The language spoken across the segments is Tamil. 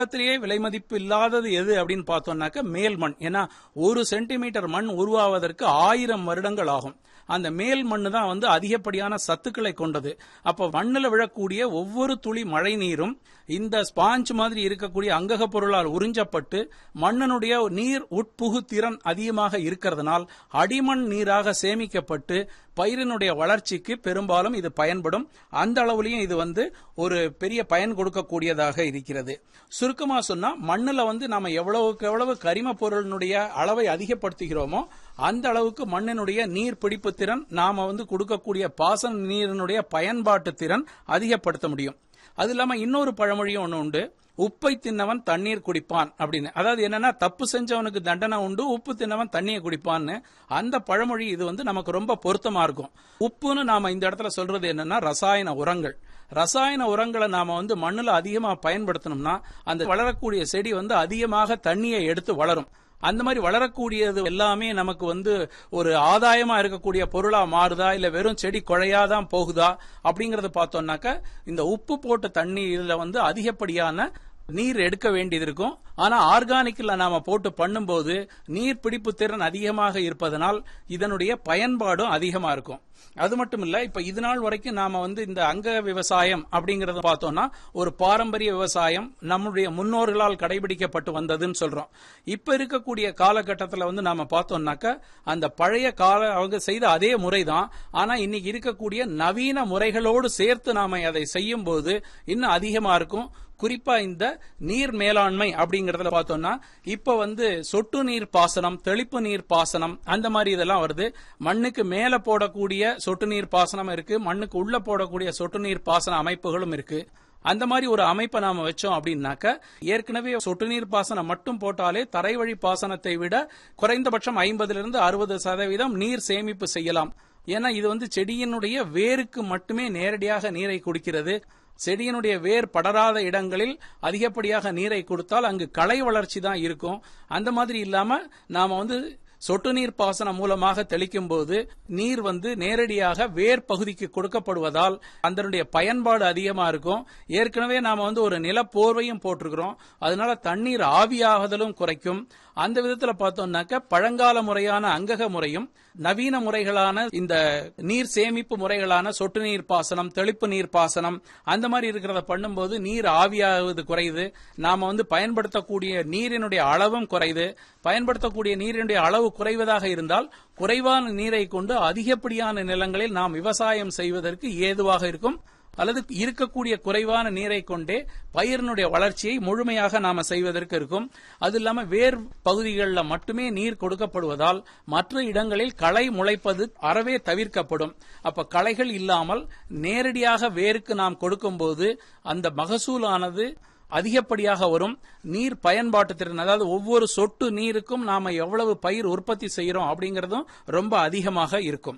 உலகத்திலேயே விலை மதிப்பு இல்லாதது எது அப்படின்னு பார்த்தோம்னாக்க மேல் மண் ஏன்னா ஒரு சென்டிமீட்டர் மண் உருவாவதற்கு ஆயிரம் வருடங்கள் ஆகும் அந்த மேல் மண்ணு தான் வந்து அதிகப்படியான சத்துக்களை கொண்டது அப்ப மண்ணுல விழக்கூடிய ஒவ்வொரு துளி மழை நீரும் இந்த ஸ்பாஞ்ச் மாதிரி இருக்கக்கூடிய அங்கக பொருளால் உறிஞ்சப்பட்டு மண்ணினுடைய நீர் உட்புகு திறன் அதிகமாக இருக்கிறதுனால் அடிமண் நீராக சேமிக்கப்பட்டு பயிரினுடைய வளர்ச்சிக்கு பெரும்பாலும் இது பயன்படும் அந்த அளவுலயும் இது வந்து ஒரு பெரிய பயன் கொடுக்கக்கூடியதாக இருக்கிறது சுருக்கமா சொன்னா மண்ணுல வந்து நாம எவ்வளவுக்கு எவ்வளவு கரிம பொருளினுடைய அளவை அதிகப்படுத்துகிறோமோ அந்த அளவுக்கு மண்ணினுடைய நீர் பிடிப்பு திறன் நாம வந்து கொடுக்கக்கூடிய பாசன நீரினுடைய பயன்பாட்டு திறன் அதிகப்படுத்த முடியும் அது இல்லாம இன்னொரு பழமொழியும் ஒண்ணு உண்டு உப்பை தின்னவன் தண்ணீர் குடிப்பான் அப்படின்னு அதாவது என்னன்னா தப்பு செஞ்சவனுக்கு தண்டனை உண்டு உப்பு தின்னவன் தண்ணியை குடிப்பான்னு அந்த பழமொழி இது வந்து நமக்கு ரொம்ப பொருத்தமா இருக்கும் உப்புன்னு நாம இந்த இடத்துல சொல்றது என்னன்னா ரசாயன உரங்கள் ரசாயன உரங்களை நாம வந்து மண்ணுல அதிகமா பயன்படுத்தணும்னா அந்த வளரக்கூடிய செடி வந்து அதிகமாக தண்ணியை எடுத்து வளரும் அந்த மாதிரி வளரக்கூடியது எல்லாமே நமக்கு வந்து ஒரு ஆதாயமா இருக்கக்கூடிய பொருளா மாறுதா இல்ல வெறும் செடி குழையாதான் போகுதா அப்படிங்கறத பார்த்தோம்னாக்க இந்த உப்பு போட்ட தண்ணீர்ல வந்து அதிகப்படியான நீர் எடுக்க வேண்டியது இருக்கும் ஆனா ஆர்கானிக்ல நாம போட்டு பண்ணும்போது நீர் பிடிப்பு திறன் அதிகமாக இருப்பதனால் இதனுடைய பயன்பாடும் அதிகமா இருக்கும் அது மட்டும் இல்ல இப்ப இது நாள் வரைக்கும் நாம வந்து இந்த அங்க விவசாயம் அப்படிங்கறத பார்த்தோம்னா ஒரு பாரம்பரிய விவசாயம் நம்முடைய முன்னோர்களால் கடைபிடிக்கப்பட்டு வந்ததுன்னு சொல்றோம் இப்ப இருக்கக்கூடிய காலகட்டத்தில் வந்து நாம பார்த்தோம்னாக்க அந்த பழைய கால அவங்க செய்த அதே முறைதான் ஆனா இன்னைக்கு இருக்கக்கூடிய நவீன முறைகளோடு சேர்த்து நாம அதை செய்யும் போது இன்னும் அதிகமா இருக்கும் குறிப்பா இந்த நீர் மேலாண்மை அப்படிங்கறதுல பார்த்தோம்னா இப்ப வந்து சொட்டு நீர் பாசனம் தெளிப்பு நீர் பாசனம் அந்த மாதிரி இதெல்லாம் வருது மண்ணுக்கு மேல போடக்கூடிய சொட்டு நீர் பாசனம் இருக்கு மண்ணுக்கு உள்ள போடக்கூடிய சொட்டு நீர் பாசன அமைப்புகளும் இருக்கு அந்த மாதிரி ஒரு அமைப்பை நாம வச்சோம் அப்படின்னாக்க ஏற்கனவே சொட்டு நீர் பாசனம் மட்டும் போட்டாலே தரை வழி பாசனத்தை விட குறைந்தபட்சம் ஐம்பதிலிருந்து அறுபது சதவீதம் நீர் சேமிப்பு செய்யலாம் ஏன்னா இது வந்து செடியினுடைய வேருக்கு மட்டுமே நேரடியாக நீரை குடிக்கிறது செடியினுடைய வேர் படராத இடங்களில் அதிகப்படியாக நீரை கொடுத்தால் அங்கு களை வளர்ச்சி தான் இருக்கும் அந்த மாதிரி இல்லாம நாம வந்து சொட்டு நீர் பாசனம் மூலமாக தெளிக்கும் போது நீர் வந்து நேரடியாக வேர் பகுதிக்கு கொடுக்கப்படுவதால் அதனுடைய பயன்பாடு அதிகமா இருக்கும் ஏற்கனவே நாம வந்து ஒரு நிலப்போர்வையும் போட்டிருக்கிறோம் அதனால தண்ணீர் ஆவியாகுதலும் குறைக்கும் அந்த விதத்துல பார்த்தோம்னாக்க பழங்கால முறையான அங்கக முறையும் நவீன முறைகளான இந்த நீர் சேமிப்பு முறைகளான சொட்டு நீர் பாசனம் தெளிப்பு நீர் பாசனம் அந்த மாதிரி இருக்கிறத பண்ணும்போது நீர் ஆவியாகுவது குறையுது நாம வந்து பயன்படுத்தக்கூடிய நீரினுடைய அளவும் குறையுது பயன்படுத்தக்கூடிய நீரினுடைய அளவு குறைவதாக இருந்தால் குறைவான நீரை கொண்டு அதிகப்படியான நிலங்களில் நாம் விவசாயம் செய்வதற்கு ஏதுவாக இருக்கும் அல்லது இருக்கக்கூடிய குறைவான நீரை கொண்டே பயிரினுடைய வளர்ச்சியை முழுமையாக நாம செய்வதற்கு இருக்கும் அது இல்லாம வேர் பகுதிகளில் மட்டுமே நீர் கொடுக்கப்படுவதால் மற்ற இடங்களில் களை முளைப்பது அறவே தவிர்க்கப்படும் அப்ப களைகள் இல்லாமல் நேரடியாக வேருக்கு நாம் கொடுக்கும்போது அந்த மகசூலானது அதிகப்படியாக வரும் நீர் பயன்பாட்டு திறன் அதாவது ஒவ்வொரு சொட்டு நீருக்கும் நாம எவ்வளவு பயிர் உற்பத்தி செய்யறோம் அப்படிங்கறதும் ரொம்ப அதிகமாக இருக்கும்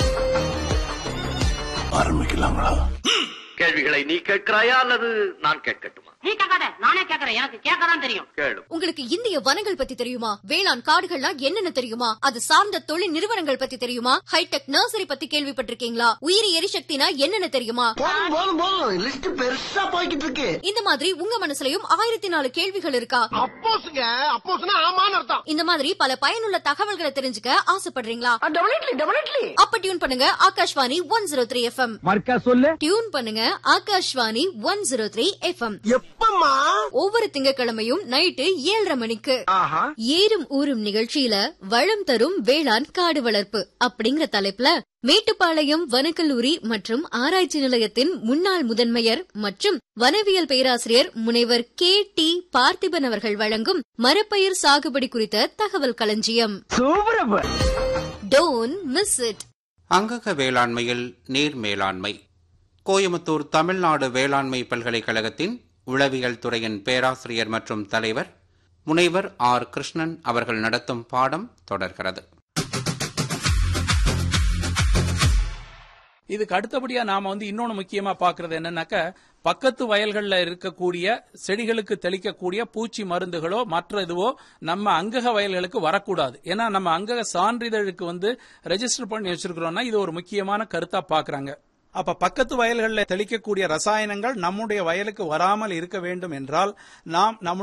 ஆரம்பிக்கலாங்களா கேள்விகளை நீ கேட்கிறாயா அல்லது நான் கேட்கட்டுமா நீ கேட்காத நானே கேக்குறேன் எனக்கு கேட்கதான் தெரியும் கேளு உங்களுக்கு இந்திய வனங்கள் பத்தி தெரியுமா வேளாண் காடுகள்னா என்னென்ன தெரியுமா அது சார்ந்த தொழில் நிறுவனங்கள் பத்தி தெரியுமா ஹைடெக் நர்சரி பத்தி கேள்விப்பட்டிருக்கீங்களா உயிரி எரிசக்தினா என்னென்ன தெரியுமா போதும் போதும் போதும் லிஸ்ட் பெருசா போய்கிட்டு இருக்கு இந்த மாதிரி உங்க மனசுலயும் ஆயிரத்தி நாலு கேள்விகள் இருக்கா அப்போஸ்ங்க அப்போஸ்னா ஆமான்னு அர்த்தம் இந்த மாதிரி பல பயனுள்ள தகவல்களை தெரிஞ்சுக்க ஆசைப்படுறீங்களா டெபினெட்லி டெபினெட்லி அப்ப டியூன் பண்ணுங்க Akashvani one zero three FM மர்க்கா சொல்லு டியூன் பண்ணுங்க Akashvani one zero three FM எப்பம்மா ஒவ்வொரு திங்கட்கிழமையும் நைட்டு ஏழரை மணிக்கு ஆஹா ஏறும் ஊரும் நிகழ்ச்சியில வளம் தரும் வேளாண் காடு வளர்ப்பு அப்படிங்கிற தலைப்புல மேட்டுப்பாளையம் வனக்கல்லூரி மற்றும் ஆராய்ச்சி நிலையத்தின் முன்னாள் முதன்மையர் மற்றும் வனவியல் பேராசிரியர் முனைவர் கே டி பார்த்திபன் அவர்கள் வழங்கும் மரப்பயிர் சாகுபடி குறித்த தகவல் களஞ்சியம் சூப்பரப்ப டோன் மிஸ் இட் அங்கக வேளாண்மையில் நீர் மேலாண்மை கோயமுத்தூர் தமிழ்நாடு வேளாண்மை பல்கலைக்கழகத்தின் உளவியல் துறையின் பேராசிரியர் மற்றும் தலைவர் முனைவர் ஆர் கிருஷ்ணன் அவர்கள் நடத்தும் பாடம் தொடர்கிறது இதுக்கு அடுத்தபடியா நாம வந்து இன்னொன்னு முக்கியமா பாக்குறது என்னன்னாக்க பக்கத்து வயல்கள்ல இருக்கக்கூடிய செடிகளுக்கு தெளிக்கக்கூடிய பூச்சி மருந்துகளோ மற்ற இதுவோ நம்ம அங்கக வயல்களுக்கு வரக்கூடாது ஏன்னா நம்ம அங்கக சான்றிதழுக்கு வந்து ரெஜிஸ்டர் பண்ணி வச்சிருக்கிறோம்னா இது ஒரு முக்கியமான கருத்தா பாக்குறாங்க அப்ப பக்கத்து வயல்களில் தெளிக்கக்கூடிய ரசாயனங்கள் நம்முடைய வயலுக்கு வராமல் இருக்க வேண்டும் என்றால் நாம் நம்முடைய